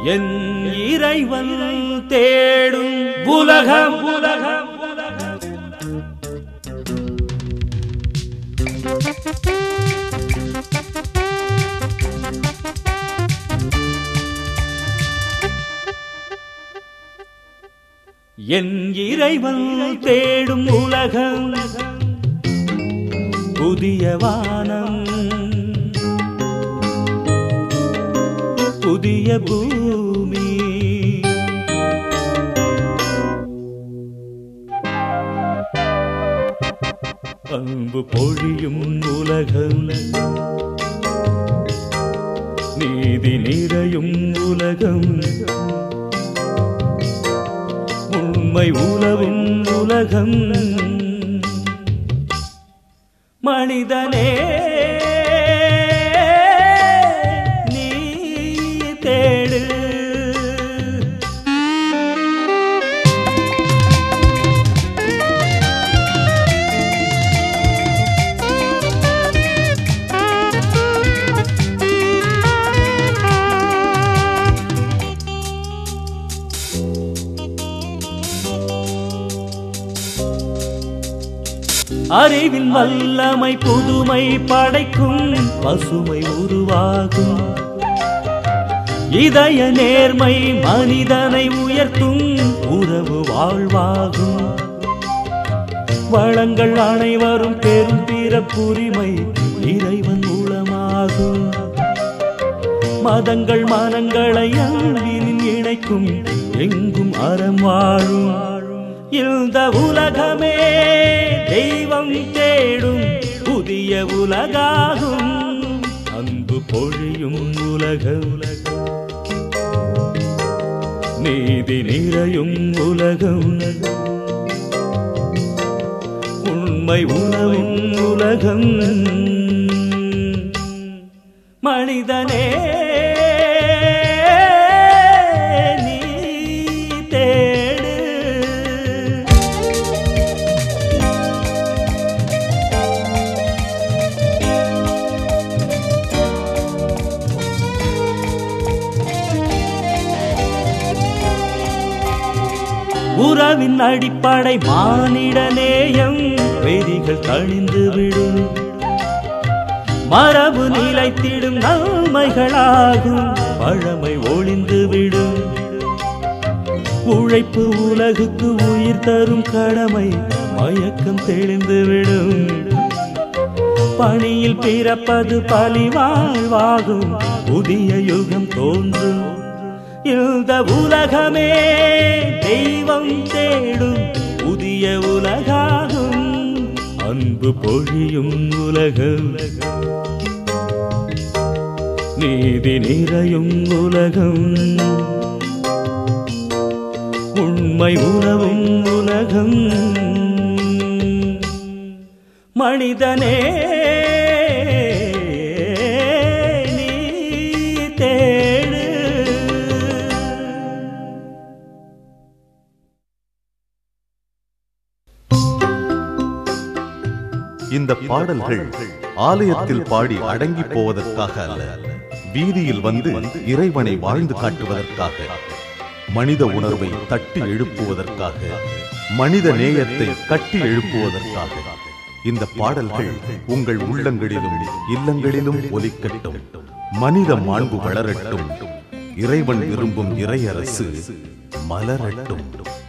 என் இறைவன் தேடும் உலகம் உலகம் என் இறைவன் தேடும் உலகம் புதிய வானம் புதிய பூமி அன்பு பொழியும் உலகம் நீதி நிறையும் உலகம் உண்மை உலவும் உலகம் மனிதனே நீ தேடு அறிவின் வல்லமை புதுமை படைக்கும் பசுமை உருவாகும் இதய நேர்மை மனிதனை உயர்த்தும் உறவு வாழ்வாகும் வளங்கள் அனைவரும் பெரும் பிறப்புரிமை இறைவன் மூலமாகும் மதங்கள் மனங்களை அன்பினில் இணைக்கும் எங்கும் அறம் வாழும் இந்த உலகமே தெய்வம் தேடும் புதிய உலகாகும் அன்பு பொழியும் உலக உலகம் நீதி நிறையும் உலகம் உண்மை உணவும் உலகம் மனிதனே நீ தேடு உறவின் அடிப்படை மானிட நேயம் வெறிகள் தணிந்து விடும் மரபு நிலைத்திடும் நன்மைகளாகும் பழமை ஒளிந்து விடும் உழைப்பு உலகுக்கு உயிர் தரும் கடமை மயக்கம் தெளிந்து விடும் பணியில் பிறப்பது பழிவாழ்வாகும் புதிய யுகம் தோன்றும் இந்த உலகமே தெய்வம் தேடும் புதிய உலகாகும் அன்பு பொழியும் உலகம் நீதி நிறையும் உலகம் உண்மை உணவும் உலகம் மனிதனே நீ தேடு இந்த பாடல்கள் ஆலயத்தில் பாடி அடங்கி போவதற்காக அல்ல வீதியில் வந்து இறைவனை வாழ்ந்து காட்டுவதற்காக மனித உணர்வை தட்டி எழுப்புவதற்காக மனித நேயத்தை கட்டி எழுப்புவதற்காக இந்த பாடல்கள் உங்கள் உள்ளங்களிலும் இல்லங்களிலும் ஒலிக்கட்டும் மனித மாண்பு வளரட்டும் இறைவன் விரும்பும் இறையரசு மலரட்டும்